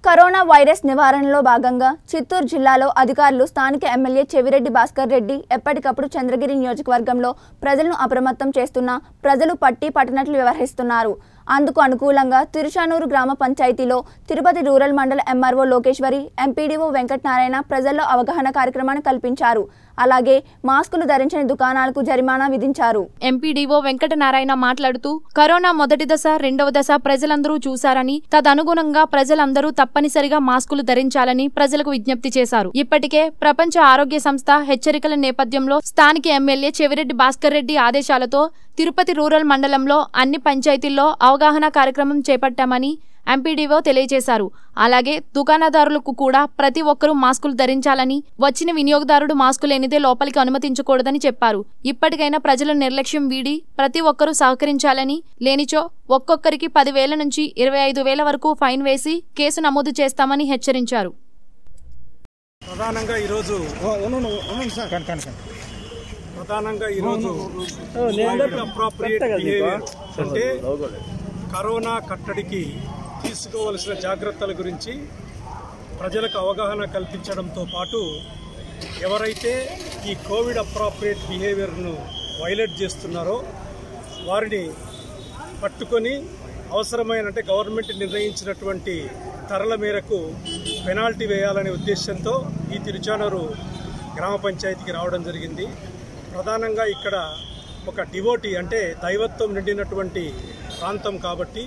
corona virus నివారణలో భాగంగా చిత్తూరు జిల్లాలో అధికారులు స్థానిక ఎమ్మెల్యే చెవిరెడ్డి భాస్కర్ రెడ్డి ఎప్పటికప్పుడు చంద్రగిరి నియోజకవర్గంలో ప్రజలను అప్రమత్తం చేస్తున్నా ప్రజలు పట్టి పట్టనట్లు వ్యవహరిస్తున్నారు అందుకు అనుకూలంగా తిరుచానూరు గ్రామ పంచాయతీలో తిరుపతి రూరల్ మండల ఎంఆర్ఓ లోకేశ్వరి ఎంపీడీఓ వెంకటనారాయణ ప్రజల్లో అవగాహన కార్యక్రమాన్ని కల్పించారు అలాగే మాస్కులు ధరించని దుకాణాలకు జరిమానా విధించారు ఎంపీడీఓ వెంకటనారాయణ మాట్లాడుతూ కరోనా మొదటి దశ రెండవ దశ ప్రజలందరూ చూశారని తదనుగుణంగా ప్రజలందరూ తప్పనిసరిగా మాస్కులు ధరించాలని ప్రజలకు విజ్ఞప్తి చేశారు ఇప్పటికే ప్రపంచ ఆరోగ్య సంస్థ హెచ్చరికల నేపథ్యంలో స్థానిక ఎమ్మెల్యే చెవిరెడ్డి భాస్కర్ రెడ్డి ఆదేశాలతో తిరుపతి రూరల్ మండలంలో అన్ని పంచాయతీల్లో అవగాహన కార్యక్రమం చేపట్టామని ఎంపీడీఓ తెలియజేశారు అలాగే దుకాణదారులకు కూడా ప్రతి ఒక్కరూ మాస్కులు ధరించాలని వచ్చిన వినియోగదారుడు మాస్కు లేనిదే లోపలికి అనుమతించకూడదని చెప్పారు ఇప్పటికైనా ప్రజల నిర్లక్ష్యం వీడి ప్రతి ఒక్కరూ సహకరించాలని లేనిచో ఒక్కొక్కరికి పదివేల నుంచి ఇరవై ఐదు వేల వరకు ఫైన్ వేసి కేసు నమోదు చేస్తామని హెచ్చరించారు ప్రధానంగా ఈరోజు ప్రధానంగా ఈరోజు అప్రాప్రియేట్ బిహేవియర్ అంటే కరోనా కట్టడికి తీసుకోవలసిన జాగ్రత్తల గురించి ప్రజలకు అవగాహన కల్పించడంతో పాటు ఎవరైతే ఈ కోవిడ్ అప్రాప్రియేట్ బిహేవియర్ను వైలేట్ చేస్తున్నారో వారిని పట్టుకొని అవసరమైన అంటే గవర్నమెంట్ నిర్ణయించినటువంటి ధరల మేరకు పెనాల్టీ వేయాలనే ఉద్దేశంతో ఈ తిరుచానూరు గ్రామ పంచాయతీకి రావడం జరిగింది ప్రధానంగా ఇక్కడ ఒక డివోటీ అంటే దైవత్వం నిండినటువంటి ప్రాంతం కాబట్టి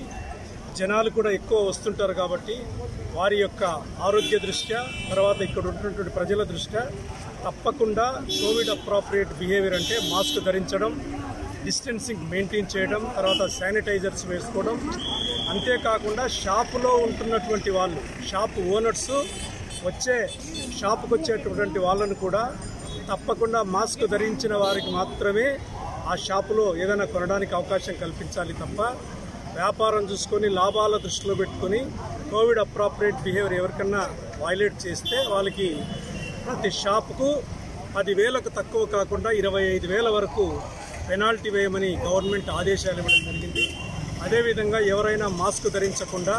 జనాలు కూడా ఎక్కువ వస్తుంటారు కాబట్టి వారి యొక్క ఆరోగ్య దృష్ట్యా తర్వాత ఇక్కడ ఉన్నటువంటి ప్రజల దృష్ట్యా తప్పకుండా కోవిడ్ అప్రాప్రియేట్ బిహేవియర్ అంటే మాస్క్ ధరించడం డిస్టెన్సింగ్ మెయింటైన్ చేయడం తర్వాత శానిటైజర్స్ వేసుకోవడం అంతేకాకుండా షాపులో ఉంటున్నటువంటి వాళ్ళు షాప్ ఓనర్స్ వచ్చే షాపుకి వచ్చేటటువంటి వాళ్ళను కూడా తప్పకుండా మాస్క్ ధరించిన వారికి మాత్రమే ఆ షాపులో ఏదైనా కొనడానికి అవకాశం కల్పించాలి తప్ప వ్యాపారం చూసుకొని లాభాల దృష్టిలో పెట్టుకొని కోవిడ్ అప్రాప్రియేట్ బిహేవియర్ ఎవరికన్నా వైలేట్ చేస్తే వాళ్ళకి ప్రతి షాపుకు పదివేలకు తక్కువ కాకుండా ఇరవై ఐదు వేల వరకు పెనాల్టీ వేయమని గవర్నమెంట్ ఆదేశాలు ఇవ్వడం జరిగింది అదేవిధంగా ఎవరైనా మాస్క్ ధరించకుండా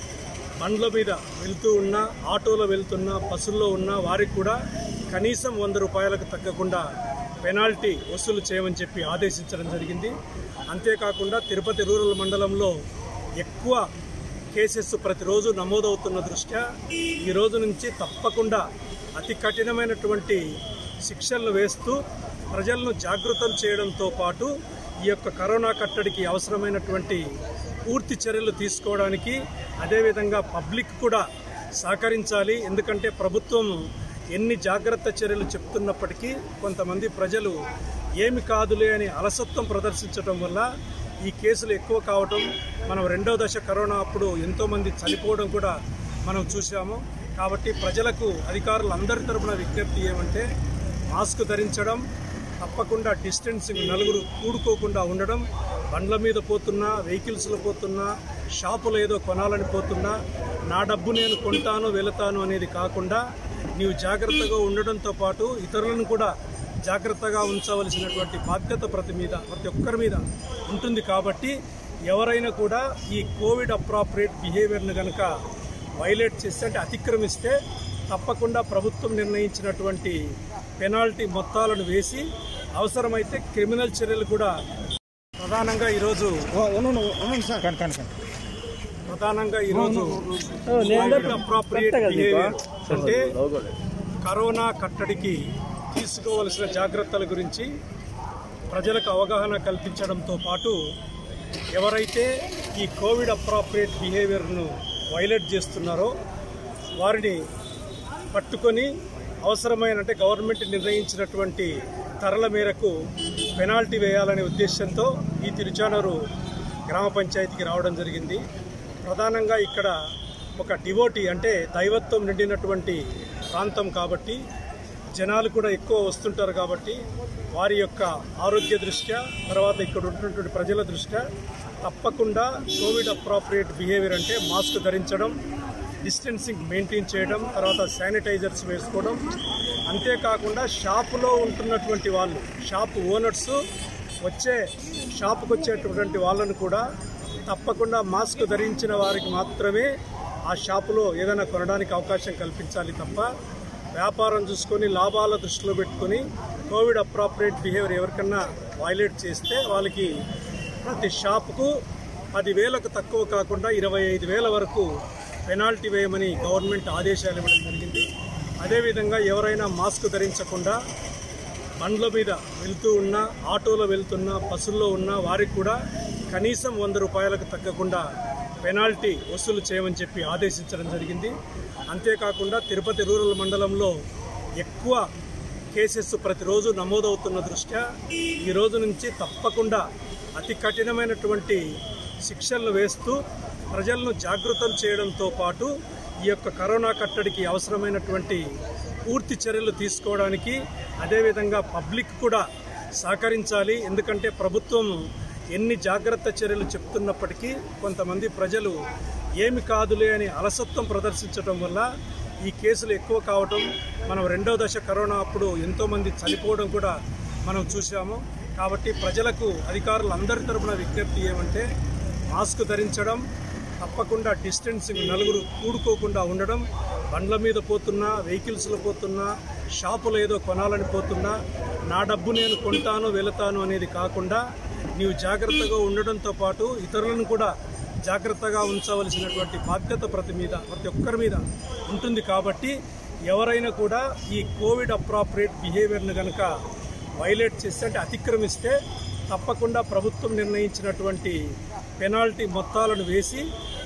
బండ్ల మీద వెళ్తూ ఉన్నా ఆటోలో వెళ్తున్నా బస్సుల్లో ఉన్నా వారికి కూడా కనీసం వంద రూపాయలకు తగ్గకుండా పెనాల్టీ వసూలు చేయమని చెప్పి ఆదేశించడం జరిగింది అంతేకాకుండా తిరుపతి రూరల్ మండలంలో ఎక్కువ కేసెస్ ప్రతిరోజు నమోదవుతున్న దృష్ట్యా ఈ రోజు నుంచి తప్పకుండా అతి కఠినమైనటువంటి శిక్షలను వేస్తూ ప్రజలను జాగృతం చేయడంతో పాటు ఈ యొక్క కరోనా కట్టడికి అవసరమైనటువంటి పూర్తి చర్యలు తీసుకోవడానికి అదేవిధంగా పబ్లిక్ కూడా సహకరించాలి ఎందుకంటే ప్రభుత్వం ఎన్ని జాగ్రత్త చర్యలు చెప్తున్నప్పటికీ కొంతమంది ప్రజలు ఏమి కాదులే అని అలసత్వం ప్రదర్శించడం వల్ల ఈ కేసులు ఎక్కువ కావటం మనం రెండో దశ కరోనా అప్పుడు ఎంతోమంది చనిపోవడం కూడా మనం చూసాము కాబట్టి ప్రజలకు అధికారులు అందరి తరపున విజ్ఞప్తి ఏమంటే మాస్క్ ధరించడం తప్పకుండా డిస్టెన్సింగ్ నలుగురు కూడుకోకుండా ఉండడం బండ్ల మీద పోతున్నా వెహికల్స్లో పోతున్నా షాపులో ఏదో కొనాలని పోతున్నా నా డబ్బు నేను కొంటాను వెళతాను అనేది కాకుండా నీవు జాగ్రత్తగా ఉండడంతో పాటు ఇతరులను కూడా జాగ్రత్తగా ఉంచవలసినటువంటి బాధ్యత ప్రతి మీద ప్రతి ఒక్కరి మీద ఉంటుంది కాబట్టి ఎవరైనా కూడా ఈ కోవిడ్ అప్రాప్రియేట్ బిహేవియర్ను కనుక వైలేట్ చేస్తే అంటే అతిక్రమిస్తే తప్పకుండా ప్రభుత్వం నిర్ణయించినటువంటి పెనాల్టీ మొత్తాలను వేసి అవసరమైతే క్రిమినల్ చర్యలు కూడా ప్రధానంగా ఈరోజు ప్రధానంగా ఈరోజు కోవిడ్ అప్రాప్రియేట్ బిహేవియర్ అంటే కరోనా కట్టడికి తీసుకోవలసిన జాగ్రత్తల గురించి ప్రజలకు అవగాహన కల్పించడంతో పాటు ఎవరైతే ఈ కోవిడ్ అప్రాప్రియేట్ బిహేవియర్ను వైలేట్ చేస్తున్నారో వారిని పట్టుకొని అవసరమైన అంటే గవర్నమెంట్ నిర్ణయించినటువంటి ధరల మేరకు పెనాల్టీ వేయాలనే ఉద్దేశంతో ఈ తిరుచానూరు గ్రామ పంచాయతీకి రావడం జరిగింది ప్రధానంగా ఇక్కడ ఒక డివోటీ అంటే దైవత్వం నిండినటువంటి ప్రాంతం కాబట్టి జనాలు కూడా ఎక్కువ వస్తుంటారు కాబట్టి వారి యొక్క ఆరోగ్య దృష్ట్యా తర్వాత ఇక్కడ ఉన్నటువంటి ప్రజల దృష్ట్యా తప్పకుండా కోవిడ్ అప్రాప్రియేట్ బిహేవియర్ అంటే మాస్క్ ధరించడం డిస్టెన్సింగ్ మెయింటైన్ చేయడం తర్వాత శానిటైజర్స్ వేసుకోవడం అంతేకాకుండా షాపులో ఉంటున్నటువంటి వాళ్ళు షాప్ ఓనర్స్ వచ్చే షాపుకి వచ్చేటటువంటి వాళ్ళను కూడా తప్పకుండా మాస్క్ ధరించిన వారికి మాత్రమే ఆ షాపులో ఏదైనా కొనడానికి అవకాశం కల్పించాలి తప్ప వ్యాపారం చూసుకొని లాభాల దృష్టిలో పెట్టుకొని కోవిడ్ అప్రాపరేట్ బిహేవియర్ ఎవరికన్నా వైలేట్ చేస్తే వాళ్ళకి ప్రతి షాపుకు పదివేలకు తక్కువ కాకుండా ఇరవై ఐదు వేల వరకు పెనాల్టీ వేయమని గవర్నమెంట్ ఆదేశాలు ఇవ్వడం జరిగింది అదేవిధంగా ఎవరైనా మాస్క్ ధరించకుండా బండ్ల మీద వెళ్తూ ఉన్నా ఆటోలో వెళ్తున్నా బస్సుల్లో ఉన్నా వారికి కూడా కనీసం వంద రూపాయలకు తగ్గకుండా పెనాల్టీ వసూలు చేయమని చెప్పి ఆదేశించడం జరిగింది అంతేకాకుండా తిరుపతి రూరల్ మండలంలో ఎక్కువ కేసెస్ ప్రతిరోజు నమోదవుతున్న దృష్ట్యా ఈ రోజు నుంచి తప్పకుండా అతి కఠినమైనటువంటి శిక్షలను వేస్తూ ప్రజలను జాగృతం చేయడంతో పాటు ఈ యొక్క కరోనా కట్టడికి అవసరమైనటువంటి పూర్తి చర్యలు తీసుకోవడానికి అదేవిధంగా పబ్లిక్ కూడా సహకరించాలి ఎందుకంటే ప్రభుత్వం ఎన్ని జాగ్రత్త చర్యలు చెప్తున్నప్పటికీ కొంతమంది ప్రజలు ఏమి కాదులే అని అలసత్వం ప్రదర్శించడం వల్ల ఈ కేసులు ఎక్కువ కావటం మనం రెండో దశ కరోనా అప్పుడు ఎంతోమంది చనిపోవడం కూడా మనం చూసాము కాబట్టి ప్రజలకు అధికారులు అందరి తరపున విజ్ఞప్తి ఏమంటే మాస్క్ ధరించడం తప్పకుండా డిస్టెన్సింగ్ నలుగురు కూడుకోకుండా ఉండడం బండ్ల మీద పోతున్నా వెహికల్స్లో పోతున్నా షాపులో ఏదో కొనాలని పోతున్నా నా డబ్బు నేను కొంటాను వెళతాను అనేది కాకుండా నీవు జాగ్రత్తగా ఉండడంతో పాటు ఇతరులను కూడా జాగ్రత్తగా ఉంచవలసినటువంటి బాధ్యత ప్రతి మీద ప్రతి ఒక్కరి మీద ఉంటుంది కాబట్టి ఎవరైనా కూడా ఈ కోవిడ్ అప్రాపరేట్ బిహేవియర్ను కనుక వైలేట్ చేస్తే అంటే అతిక్రమిస్తే తప్పకుండా ప్రభుత్వం నిర్ణయించినటువంటి పెనాల్టీ మొత్తాలను వేసి